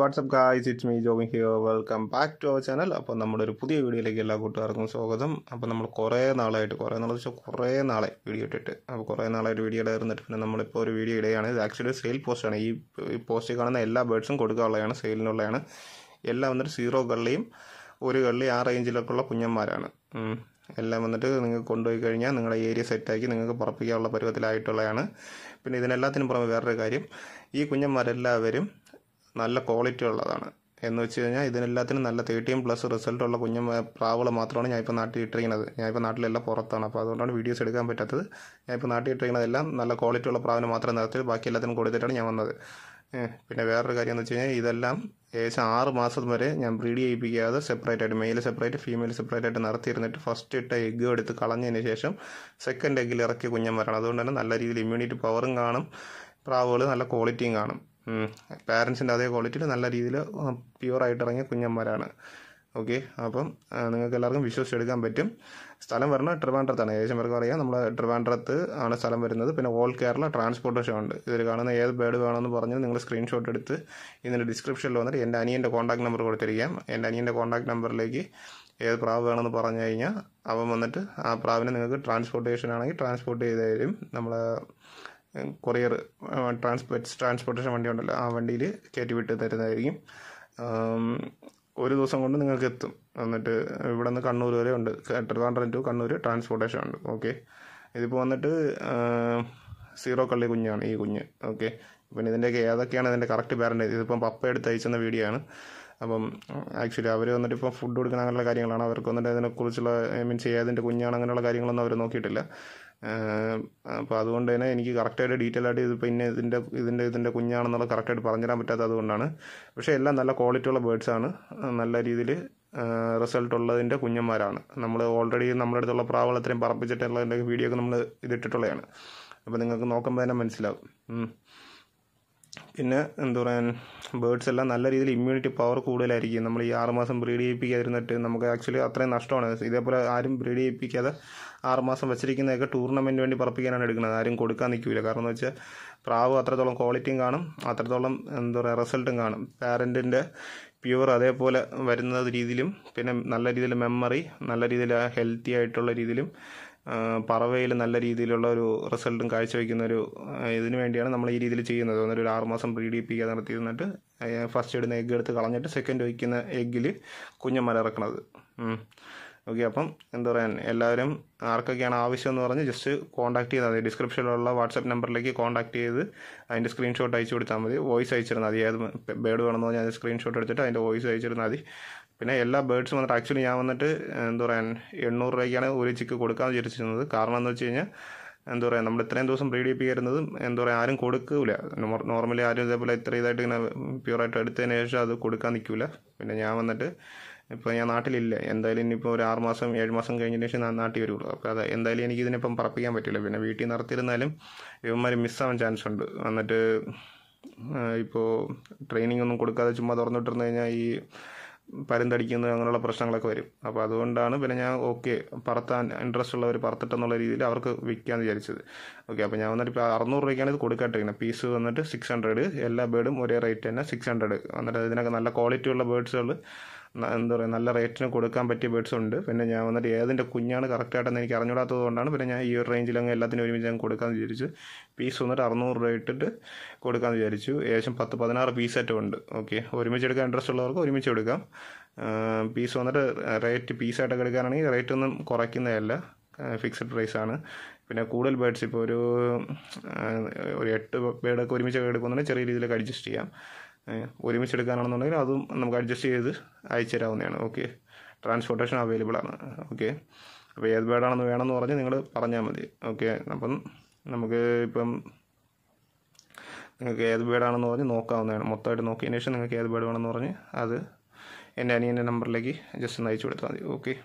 WhatsApp guys it's me Jobin here welcome back to our channel അപ്പോൾ നമ്മുടെ ഒരു പുതിയ വീഡിയോയിലേക്ക് എല്ലാ കൂട്ടുകാർക്കും സ്വാഗതം അപ്പോൾ നമ്മൾ കുറേ നാളായിട്ട് കുറേ നാളെന്ന് വെച്ചാൽ കുറേ നാളെ വീഡിയോ ഇട്ടിട്ട് അപ്പോൾ കുറേ നാളായിട്ട് വീഡിയോ ഇടായിരുന്നിട്ട് പിന്നെ നമ്മളിപ്പോൾ ഒരു വീഡിയോ ഇടുകയാണ് ഇത് ആക്ച്വലി സെയിൽ പോസ്റ്റാണ് ഈ ഈ പോസ്റ്റിൽ കാണുന്ന എല്ലാ ബേഡ്സും കൊടുക്കാനുള്ളതാണ് സെയിലിനുള്ളതാണ് എല്ലാം വന്നിട്ട് സീറോ കള്ളിയും ഒരു കള്ളി ആ റേഞ്ചിലൊക്കെ ഉള്ള കുഞ്ഞന്മാരാണ് ഉം. എല്ലാം വന്നിട്ട് നിങ്ങൾക്ക് കൊണ്ടുപോയി കഴിഞ്ഞാൽ നിങ്ങളുടെ ഏരിയ സെറ്റാക്കി നിങ്ങൾക്ക് പറപ്പിക്കാനുള്ള പരുവത്തിലായിട്ടുള്ളതാണ് പിന്നെ ഇതിനെല്ലാത്തിനും പുറമെ വേറൊരു കാര്യം ഈ കുഞ്ഞന്മാരെല്ലാവരും നല്ല ക്വാളിറ്റി ഉള്ളതാണ് എന്ന് വെച്ച് കഴിഞ്ഞാൽ ഇതിനെല്ലാത്തിനും നല്ല തേർട്ടീൻ പ്ലസ് റിസൾട്ട് ഉള്ള കുഞ്ഞ പ്രാവുകൾ മാത്രമാണ് ഞാൻ ഇപ്പോൾ നാട്ടിൽ ഇട്ടിരിക്കുന്നത് ഞാൻ ഇപ്പോൾ നാട്ടിലെല്ലാം പുറത്താണ് അപ്പോൾ അതുകൊണ്ടാണ് വീഡിയോസ് എടുക്കാൻ പറ്റാത്തത് ഞാൻ ഇപ്പോൾ നാട്ടിൽ ഇട്ടിരിക്കുന്നതെല്ലാം നല്ല ക്വാളിറ്റി ഉള്ള പ്രാവിന് മാത്രം നിർത്തി ബാക്കി എല്ലാത്തിനും കൊടുത്തിട്ടാണ് ഞാൻ വന്നത് ഏഹ് പിന്നെ വേറൊരു കാര്യം എന്ന് വെച്ച് കഴിഞ്ഞാൽ ഇതെല്ലാം ഏകദേശം ആറ് മാസം വരെ ഞാൻ ബ്രീഡ് ചെയ്യിപ്പിക്കാതെ സെപ്പറേറ്റ് ആയിട്ട് മെയിൽ സെപ്പറേറ്റ് ഫീമെയിൽ സെപ്പറേറ്റ് ആയിട്ട് നടത്തിയിരുന്നിട്ട് ഫസ്റ്റ് ഇട്ട എഗ്ഗ് എടുത്ത് കളഞ്ഞതിന് ശേഷം സെക്കൻഡ് എഗ്ഗിൽ ഇറക്കിയ കുഞ്ഞന്മാരാണ് അതുകൊണ്ട് തന്നെ നല്ല രീതിയിൽ ഇമ്മ്യൂണിറ്റി പവറും കാണും പ്രാവുകൾ നല്ല ക്വാളിറ്റിയും കാണും പാരൻസിൻ്റെ അതേ ക്വാളിറ്റിയിൽ നല്ല രീതിയിൽ പ്യുവറായിട്ട് ഇറങ്ങിയ കുഞ്ഞന്മാരാണ് ഓക്കെ അപ്പം ആ, നിങ്ങൾക്ക് എല്ലാവർക്കും വിശ്വസിച്ചെടുക്കാൻ പറ്റും സ്ഥലം വരുന്നത് ട്രിവാൻഡ്രത്താണ് ഏകദേശം പേർക്ക് അറിയാം നമ്മൾ ട്രിവാൻഡ്രത്ത് ആണ് സ്ഥലം വരുന്നത് പിന്നെ ഓൾ കേരള ട്രാൻസ്പോർട്ടേഷൻ ഉണ്ട് ഇതിൽ കാണുന്ന ഏത് ബേഡ് വേണമെന്ന് പറഞ്ഞ് നിങ്ങൾ സ്ക്രീൻഷോട്ട് എടുത്ത് ഇതിൻ്റെ ഡിസ്ക്രിപ്ഷനിൽ വന്നിട്ട് എൻ്റെ അനിയൻ്റെ കോൺടാക്ട് നമ്പർ കൊടുത്തിരിക്കാം എൻ്റെ അനിയൻ്റെ കോൺടാക്ട് നമ്പറിലേക്ക് ഏത് പ്രാവ് വേണമെന്ന് പറഞ്ഞു കഴിഞ്ഞാൽ അവൻ വന്നിട്ട് ആ പ്രാവിനെ നിങ്ങൾക്ക് ട്രാൻസ്പോർട്ടേഷൻ ആണെങ്കിൽ ട്രാൻസ്പോർട്ട് ചെയ്ത് തരും നമ്മളെ കൊറിയർ ട്രാൻസ്പോർട്ട് ട്രാൻസ്പോർട്ടേഷൻ വണ്ടി ഉണ്ടല്ലോ ആ വണ്ടിയിൽ കയറ്റി വിട്ട് തരുന്നതായിരിക്കും ആം, ഒരു ദിവസം കൊണ്ട് നിങ്ങൾക്ക് എത്തും എന്നിട്ട് ഇവിടെ നിന്ന് കണ്ണൂർ വരെ ഉണ്ട് ട്രിവാൻഡ്രം ടു കണ്ണൂർ ട്രാൻസ്പോർട്ടേഷൻ ഉണ്ട് ഓക്കെ ഇതിപ്പോൾ വന്നിട്ട് സീറോ കള്ളി കുഞ്ഞാണ് ഈ കുഞ്ഞ് ഓക്കെ പിന്നെ ഇതിൻ്റെയൊക്കെ ഏതൊക്കെയാണ് ഇതിൻ്റെ കറക്റ്റ് പാരൻ്റ് ഇതിപ്പം പപ്പ എടുത്ത് അയച്ചെന്ന വീഡിയോ ആണ് അപ്പം ആക്ച്വലി അവർ വന്നിട്ട് ഇപ്പോൾ ഫുഡ് കൊടുക്കുന്ന അങ്ങനെയുള്ള കാര്യങ്ങളാണ് അവർക്ക് വന്നിട്ട് അതിനെക്കുറിച്ചുള്ള മീൻസ് ഏതിൻ്റെ കുഞ്ഞാണ് അങ്ങനെയുള്ള കാര്യങ്ങളൊന്നും അവർ നോക്കിയിട്ടില്ല അപ്പോൾ അതുകൊണ്ട് തന്നെ എനിക്ക് കറക്റ്റായിട്ട് ഡീറ്റെയിൽ ആയിട്ട് ഇത് പിന്നെ ഇതിൻ്റെ ഇതിൻ്റെ ഇതിൻ്റെ കുഞ്ഞാണെന്നുള്ള കറക്റ്റായിട്ട് പറഞ്ഞുതരാൻ പറ്റാത്തത് അതുകൊണ്ടാണ് പക്ഷേ എല്ലാം നല്ല ക്വാളിറ്റി ഉള്ള ബേഡ്സ് ആണ് നല്ല രീതിയിൽ റിസൾട്ട് ഉള്ളതിൻ്റെ കുഞ്ഞന്മാരാണ് നമ്മൾ ഓൾറെഡി നമ്മുടെ അടുത്തുള്ള പ്രാവൾ അത്രയും പറപ്പിച്ചിട്ടുള്ളതിൻ്റെ വീഡിയോ ഒക്കെ നമ്മൾ ഇതിട്ടിട്ടുള്ളതാണ് അപ്പോൾ നിങ്ങൾക്ക് നോക്കുമ്പോൾ തന്നെ മനസ്സിലാവും ഉം. പിന്നെ എന്താ പറയാൻ ബേഡ്സ് എല്ലാം നല്ല രീതിയിൽ ഇമ്മ്യൂണിറ്റി പവർ കൂടുതലായിരിക്കും നമ്മൾ ഈ ആറുമാസം ബ്രീഡ് ചെയ്യിപ്പിക്കാതിരുന്നിട്ട് നമുക്ക് ആക്ച്വലി അത്രയും നഷ്ടമാണ് ഇതേപോലെ ആരും ബ്രീഡ് ചെയ്യിപ്പിക്കാതെ ആറുമാസം വെച്ചിരിക്കുന്നതൊക്കെ ടൂർണമെൻറ്റിന് വേണ്ടി പറപ്പിക്കാനാണ് എടുക്കുന്നത് ആരും കൊടുക്കാൻ നിൽക്കില്ല കാരണം എന്ന് വെച്ചാൽ പ്രാവ് അത്രത്തോളം ക്വാളിറ്റിയും കാണും അത്രത്തോളം എന്താ പറയുക റിസൾട്ടും കാണും പാരൻറ്റിൻ്റെ പ്യുവർ അതേപോലെ വരുന്ന രീതിയിലും പിന്നെ നല്ല രീതിയിൽ മെമ്മറി നല്ല രീതിയിൽ ഹെൽത്തി ആയിട്ടുള്ള രീതിയിലും പറവയിൽ നല്ല രീതിയിലുള്ള ഒരു റിസൾട്ടും കാഴ്ചവെക്കുന്ന ഒരു ആ, ഇതിനു വേണ്ടിയാണ് നമ്മൾ ഈ രീതിയിൽ ചെയ്യുന്നത് എന്നിട്ട് ഒരു ആറുമാസം ബ്രീഡ് ചെയ്യിപ്പിക്കാതെ നടത്തി നിന്നിട്ട് ഫസ്റ്റ് ഇടുന്ന എഗ്ഗ് എടുത്ത് കളഞ്ഞിട്ട് സെക്കൻഡ് വയ്ക്കുന്ന എഗ്ഗിൽ കുഞ്ഞന്മാർ ഇറക്കണത് ഓക്കെ അപ്പം എന്താ പറയാൻ എല്ലാവരും ആർക്കൊക്കെയാണ് ആവശ്യം എന്ന് പറഞ്ഞ് ജസ്റ്റ് കോൺടാക്ട് ചെയ്താൽ മതി ഡിസ്ക്രിപ്ഷനിലുള്ള വാട്സാപ്പ് നമ്പറിലേക്ക് കോൺടാക്ട് ചെയ്ത് അതിൻ്റെ സ്ക്രീൻഷോട്ട് അയച്ചു കൊടുത്താൽ മതി വോയിസ് അയച്ചിരുന്നാൽ മതി ഏത് ബേഡ് വേണമെന്ന് പറഞ്ഞാൽ അതിൻ്റെ സ്ക്രീൻഷോട്ട് എടുത്തിട്ട് അതിൻ്റെ വോയിസ് അയച്ചിരുന്നാൽ മതി പിന്നെ എല്ലാ ബേഡ്സും വന്നിട്ട് ആക്ച്വലി ഞാൻ വന്നിട്ട് എന്താ പറയാൻ എണ്ണൂറ് രൂപയ്ക്കാണ് ഒരു ചിക്ക് കൊടുക്കാമെന്ന് വിചാരിച്ചിരുന്നത് കാരണം എന്ന് വെച്ച് കഴിഞ്ഞാൽ എന്താ പറയുക നമ്മൾ ഇത്രയും ദിവസം ബ്രീഡ് ചെയ്യിപ്പിക്കുന്നതും എന്താ പറയുക ആരും കൊടുക്കില്ല നോർമലി ആരും ഇതേപോലെ ഇത്ര ഇതായിട്ട് ഇങ്ങനെ പ്യൂറായിട്ട് എടുത്തതിന് ശേഷം അത് കൊടുക്കാൻ നിൽക്കില്ല പിന്നെ ഞാൻ വന്നിട്ട് ഇപ്പോൾ ഞാൻ നാട്ടിലില്ല എന്തായാലും ഇനിയിപ്പോൾ ഒരു ആറ് മാസം ഏഴ് മാസം കഴിഞ്ഞതിന് ശേഷം ഞാൻ നാട്ടിൽ വരുള്ളൂ അപ്പോൾ അത് എന്തായാലും എനിക്ക് ഇതിനിപ്പം പറപ്പിക്കാൻ പറ്റില്ല പിന്നെ വീട്ടിൽ നടത്തിയിരുന്നാലും ഇവന്മാർ മിസ്സാവാൻ ചാൻസ് ഉണ്ട് എന്നിട്ട് ഇപ്പോൾ ട്രെയിനിങ് ഒന്നും കൊടുക്കാതെ ചുമ്മാ തുറന്നിട്ടിരുന്നു കഴിഞ്ഞാൽ ഈ പരുന്തടിക്കുന്നത് അങ്ങനെയുള്ള പ്രശ്നങ്ങളൊക്കെ വരും അപ്പോൾ അതുകൊണ്ടാണ് പിന്നെ ഞാൻ ഓക്കെ പറത്താൻ ഇൻട്രസ്റ്റ് ഉള്ളവർ പറത്തിട്ടെന്നുള്ള രീതിയിൽ അവർക്ക് വിൽക്കാമെന്ന് വിചാരിച്ചത് ഓക്കെ അപ്പോൾ ഞാൻ വന്നിട്ട് ഇപ്പോൾ അറുന്നൂറ് രൂപയ്ക്കാണ് ഇത് കൊടുക്കാട്ടിരിക്കുന്നത് പീസ് വന്നിട്ട് സിക്സ് ഹൺഡ്രഡ് എല്ലാ ബേർഡും ഒരേ റേറ്റ് തന്നെ സിക്സ് ഹൺഡ്രഡ് എന്നിട്ട് ഇതിനൊക്കെ നല്ല ക്വാളിറ്റി ഉള്ള ബേർഡ്സുകൾ എന്താ പറയുക നല്ല റേറ്റിന് കൊടുക്കാൻ പറ്റിയ ബേർഡ്സ് ഉണ്ട് പിന്നെ ഞാൻ വന്നിട്ട് ഏതിൻ്റെ കുഞ്ഞാണ് കറക്റ്റായിട്ടെന്ന് എനിക്ക് അറിഞ്ഞൂടാത്തത് കൊണ്ടാണ് പിന്നെ ഞാൻ ഈ ഒരു റേഞ്ചിൽ അങ്ങ് എല്ലാത്തിനും ഒരുമിച്ച് ഞാൻ കൊടുക്കാമെന്ന് വിചാരിച്ചു പീസ് വന്നിട്ട് അറുന്നൂറ് രൂപ ഇട്ടിട്ട് കൊടുക്കാമെന്ന് വിചാരിച്ചു ഏകദേശം പത്ത് പതിനാറ് പീസായിട്ടും ഉണ്ട് ഓക്കെ ഒരുമിച്ച് എടുക്കാൻ ഇൻട്രസ്റ്റ് ഉള്ളവർക്ക് ഒരുമിച്ച് എടുക്കാം പീസ് വന്നിട്ട് റേറ്റ് പീസായിട്ടൊക്കെ എടുക്കാനാണെങ്കിൽ റേറ്റ് ഒന്നും കുറയ്ക്കുന്നതല്ല ഫിക്സഡ് പ്രൈസ് ആണ് പിന്നെ കൂടുതൽ ബേഡ്സ് ഇപ്പോൾ ഒരു ആ, ഒരു എട്ട് ബേഡൊക്കെ ഒരുമിച്ച് എടുക്കുന്നുണ്ടെങ്കിൽ ചെറിയ രീതിയിലൊക്കെ അഡ്ജസ്റ്റ് ചെയ്യാം ഏഹ് ഒരുമിച്ച് എടുക്കാനാണെന്നുണ്ടെങ്കിൽ അതും നമുക്ക് അഡ്ജസ്റ്റ് ചെയ്ത് അയച്ചു തരാവുന്നതാണ് ഓക്കെ ട്രാൻസ്പോർട്ടേഷൻ അവൈലബിൾ ആണ് ഓക്കെ അപ്പോൾ ഏത് ബേഡാണെന്ന് വേണമെന്ന് പറഞ്ഞ് നിങ്ങൾ പറഞ്ഞാൽ മതി ഓക്കെ അപ്പം നമുക്ക് ഇപ്പം നിങ്ങൾക്ക് ഏത് ബേഡാണെന്ന് പറഞ്ഞ് നോക്കാവുന്നതാണ് മൊത്തമായിട്ട് നോക്കിയതിന് ശേഷം നിങ്ങൾക്ക് ഏത് ബേഡ് വേണമെന്ന് പറഞ്ഞ് അത് എൻ്റെ അനിയൻ്റെ നമ്പറിലേക്ക് ജസ്റ്റ് ഒന്ന് അയച്ചു കൊടുത്താൽ മതി ഓക്കെ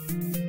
ബൈ